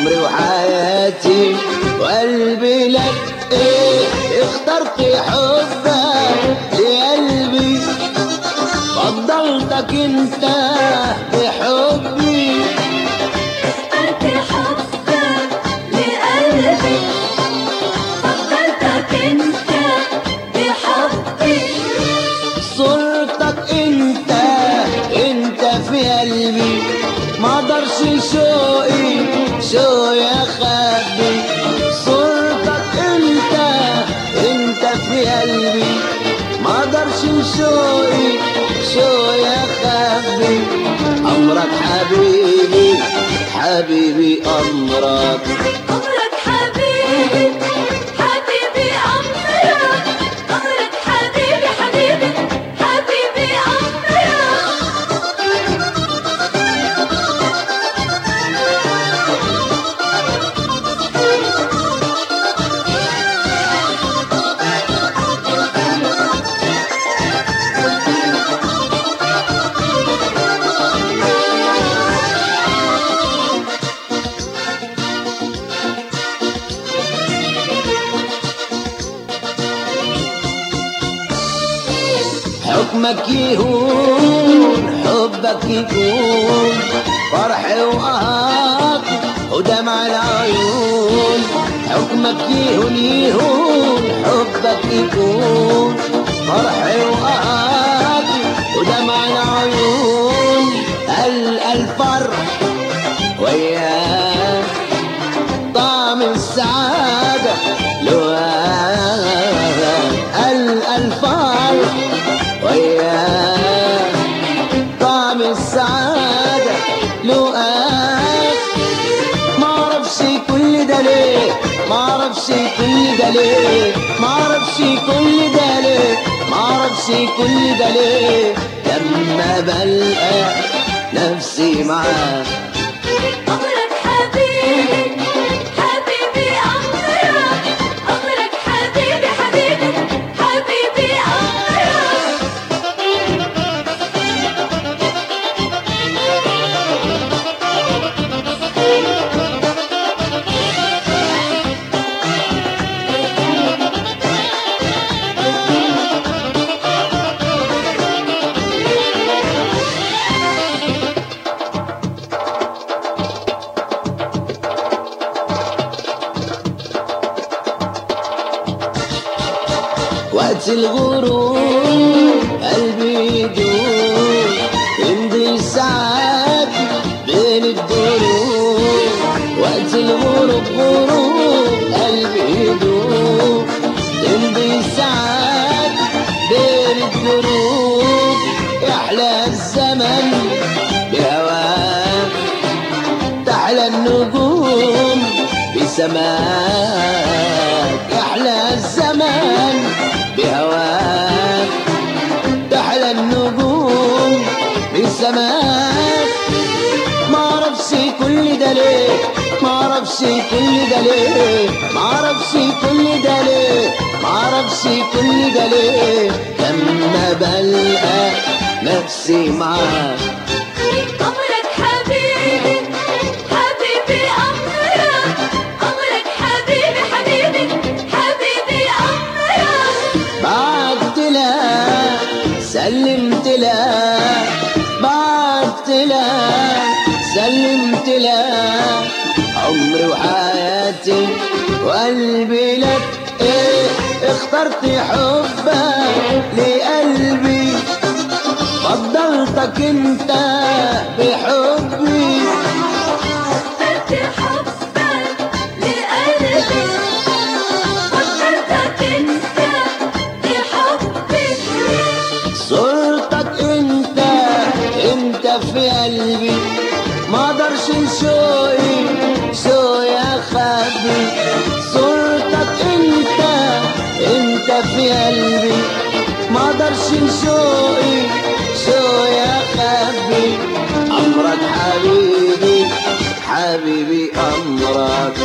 عمري وحياتي وقلبي لك ايه اخترت حبك لقلبي فضلتك انت بحبي اخترت حبك لقلبي فضلتك انت بحبي صورتك انت انت في قلبي ما اقدرش شوقي شوقي اخبي صورتك انت انت في قلبي ما اقدرش شوقي شوقي اخبي امرك حبيبي حبيبي امرك أمرك حبيبي حبيبي أمرك أمرك حبيبي حبيبي حبيبي حكمك يهون حبك يكون فرح وقهر ودمع العيون حكمك يهون يهون حبك يكون فرح وقهر ودمع العيون ألقى الفرح وياك طعم السعادة لو ألقى الفرح وياك طعم السعادة لو ما اعرفش كل ده ليه ما اعرفش كل ده ليه ما اعرفش كل ده ليه ما اعرفش كل ده ليه لما بلقى نفسي معاك أمرك حبيبي حبيبي أمرك أمرك حبيبي حبيبي حبيبي أمرك وقت الغروب قلبي يدور يمضي ساعات بين الدروب وقت الغروب غروب قلبي يدور يمضي ساعات بين الدروب يحلى الزمن بهواك تحلى النجوم بسماك يحلى الزمان بهواك تحلى النجوم بسماك ما اعرفش كل ده ليه ما اعرفش كل ده ليه ما اعرفش كل ده ليه ما اعرفش كل ده ليه لما بلقى نفسي معاك أمرك حبيبي حبيبي أمرك أمرك حبيبي حبيبي حبيبي أمرك بعت لها سلمت لها بعت لها سلمت لها عمري وحياتي وقلبي لك ايه اخترت حبك لقلبي فضلتك انت بحبي اخترت حبك لقلبي فكرتك انت بحبي صورتك انت انت في قلبي ما اقدرش شوقي شوقي اخبي صورتك انت انت في قلبي ما اقدرش شوقي شوقي اخبي امرك حبيبي حبيبي امرك